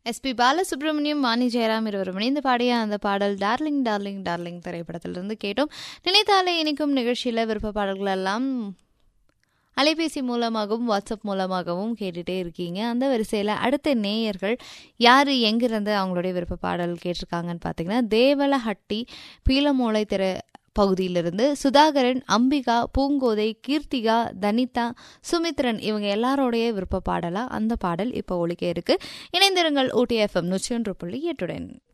SP Balasubramaniam Vani Jayaram இருவரும் இணைந்து பாடிய அந்த பாடல் டார்லிங் டார்லிங் டார்லிங் திரைப்படத்திலிருந்து கேட்டோம் நினைத்தாலே இனிக்கும் நிகழ்ச்சியில் விருப்ப பாடல்கள் எல்லாம் அலைபேசி மூலமாகவும் வாட்ஸ்அப் மூலமாகவும் கேட்டுட்டே இருக்கீங்க அந்த வரிசையில் அடுத்த நேயர்கள் யார் எங்கிருந்து அவங்களுடைய விருப்ப பாடல் கேட்டிருக்காங்கன்னு பார்த்தீங்கன்னா தேவலஹட்டி பீலமூளை திரு பகுதியிலிருந்து சுதாகரன் அம்பிகா பூங்கோதை கீர்த்திகா தனிதா சுமித்ரன் இவங்க எல்லாரோடைய விருப்ப பாடலா அந்த பாடல் இப்போ ஒழிக்க இருக்கு இணைந்திருங்கள் ஊட்டி எஃப்எம் நூற்றி ஒன்று புள்ளி எட்டுடன்